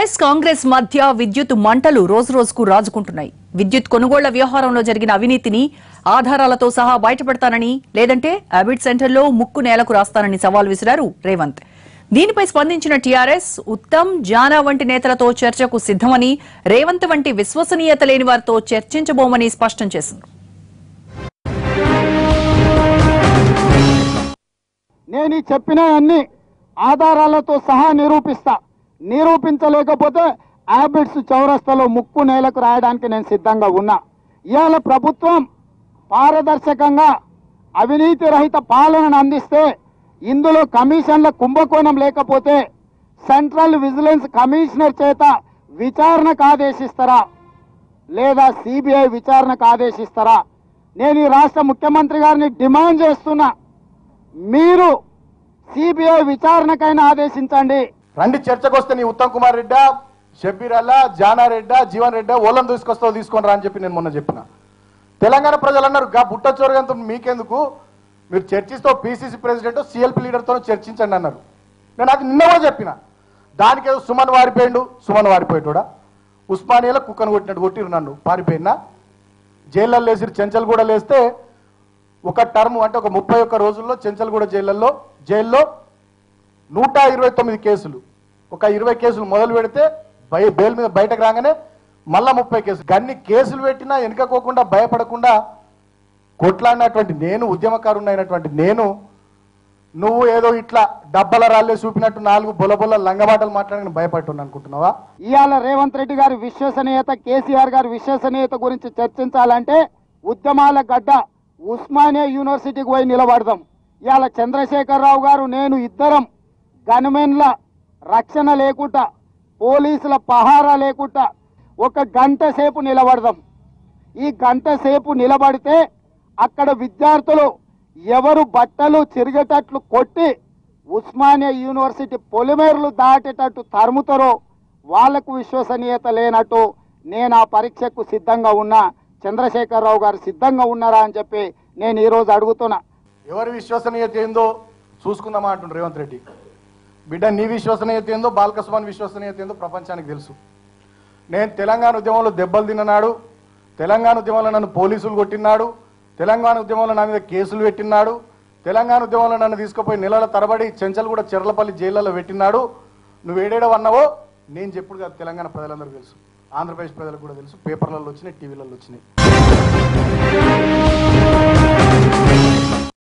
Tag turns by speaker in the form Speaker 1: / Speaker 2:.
Speaker 1: TRS Congress మధ్య విద్యుత్ మంటలు రోజు రోజుకు రాజుకుంటున్నాయి విద్యుత్ కొనుగోళ్ల వ్యవహారంలో జరిగిన అవినీతిని ఆధారాలతో సహా బయటపెడతానని లేదంటే అబిడ్ సెంటర్లో ముక్కు నేలకు రాస్తానని సవాల్ విసిరారు రేవంత్ దీనిపై స్పందించిన టీఆర్ఎస్ ఉత్తమ్ జానా వంటి నేతలతో చర్చకు సిద్దమని రేవంత్ వంటి విశ్వసనీయత లేని వారితో చర్చించబోమని స్పష్టం చేసింది
Speaker 2: నేను ఈ చెప్పిన అన్ని ఆధారాలతో సహా నిరూపిస్తా నిరూపించలేకపోతే హ్యాబిట్స్ చౌరస్తాలో ముక్కు నేలకు రాయడానికి నేను సిద్ధంగా ఉన్నా ఇవాళ ప్రభుత్వం పారదర్శకంగా అవినీతి రహిత పాలనను అందిస్తే ఇందులో కమిషన్ల కుంభకోణం లేకపోతే సెంట్రల్ విజిలెన్స్ కమిషనర్ చేత విచారణకు ఆదేశిస్తారా లేదా సిబిఐ విచారణకు ఆదేశిస్తారా నేను ఈ రాష్ట్ర ముఖ్యమంత్రి గారిని డిమాండ్ చేస్తున్నా మీరు సిబిఐ విచారణకైనా ఆదేశించండి
Speaker 3: రండి చర్చకు వస్తే నీ ఉత్తమ్ కుమార్ రెడ్డా షబ్బీర్ అల్లా జానా రెడ్డా జీవన్ రెడ్డా ఓళ్ళని తీసుకొస్తావు తీసుకొని రా అని చెప్పి నేను మొన్న చెప్పిన తెలంగాణ ప్రజలు అన్నారు గా బుట్ట చోరగంతో మీకెందుకు మీరు చర్చిస్తూ పీసీసీ ప్రెసిడెంట్ సిఎల్పి లీడర్తో చర్చించండి అన్నారు నేను అది నిన్న కూడా చెప్పిన దానికి ఏదో సుమన్ వారిపోయిండు సుమన్ వారిపోయేటోడా ఉస్మానియాలో కుక్కను కొట్టినట్టు కొట్టిరు నన్ను పారిపోయినా జైల్లో వేసిరు చెంచల్ కూడా లేస్తే ఒక టర్మ్ అంటే ఒక ముప్పై ఒక్క రోజుల్లో చెంచల్గూడ జైళ్ళల్లో జైల్లో నూట ఇరవై తొమ్మిది కేసులు ఒక ఇరవై కేసులు మొదలు పెడితే బయ బెయిల్ మీద బయటకు రాగానే మళ్ళా ముప్పై కేసులు అన్ని కేసులు పెట్టినా వెనుకపోకుండా భయపడకుండా కొట్లాడినటువంటి నేను ఉద్యమకారుని అయినటువంటి నేను నువ్వు ఏదో ఇట్లా డబ్బల రాళ్ళే చూపినట్టు నాలుగు బొలబొల లంగబాటలు మాట్లాడని భయపడుతున్నాను అనుకుంటున్నావా
Speaker 2: ఇవాళ రేవంత్ రెడ్డి గారి విశ్వసనీయత కేసీఆర్ గారి విశ్వసనీయత గురించి చర్చించాలంటే ఉద్యమాల గడ్డ ఉస్మానియా యూనివర్సిటీకి పోయి నిలబడదాం ఇవాళ చంద్రశేఖరరావు గారు నేను ఇద్దరం గన్మెన్ల రక్షణ లేకుండా పోలీసుల పహారా లేకుండా ఒక గంట సేపు నిలబడదాం ఈ గంట సేపు నిలబడితే అక్కడ విద్యార్థులు ఎవరు బట్టలు చిరిగేటట్లు కొట్టి ఉస్మానియా యూనివర్సిటీ పొలిమేర్లు దాటేటట్టు తరుముతారో వాళ్లకు విశ్వసనీయత లేనట్టు నేను ఆ పరీక్షకు సిద్ధంగా ఉన్నా చంద్రశేఖరరావు గారు సిద్ధంగా ఉన్నారా అని చెప్పి నేను ఈరోజు అడుగుతున్నా
Speaker 3: ఎవరి విశ్వసనీయత ఏందో చూసుకుందామా అంటుండ్రు రేవంత్ రెడ్డి బిడ్డ నీ విశ్వసనీయత ఏందో బాలకస్వామి విశ్వసనీయత ఏందో ప్రపంచానికి తెలుసు నేను తెలంగాణ ఉద్యమంలో దెబ్బలు తిన్ననాడు తెలంగాణ ఉద్యమంలో నన్ను పోలీసులు కొట్టినాడు తెలంగాణ ఉద్యమంలో నా మీద కేసులు పెట్టినాడు తెలంగాణ ఉద్యమంలో నన్ను తీసుకుపోయి నెలల తరబడి చెంచల్ కూడా చెర్లపల్లి జైళ్ళలో పెట్టినాడు నువ్వు ఏడేడవన్నావో నేను చెప్పుడు కాదు తెలంగాణ ప్రజలందరూ తెలుసు ఆంధ్రప్రదేశ్ ప్రజలకు కూడా తెలుసు పేపర్లలో వచ్చినాయి టీవీలలో వచ్చినాయి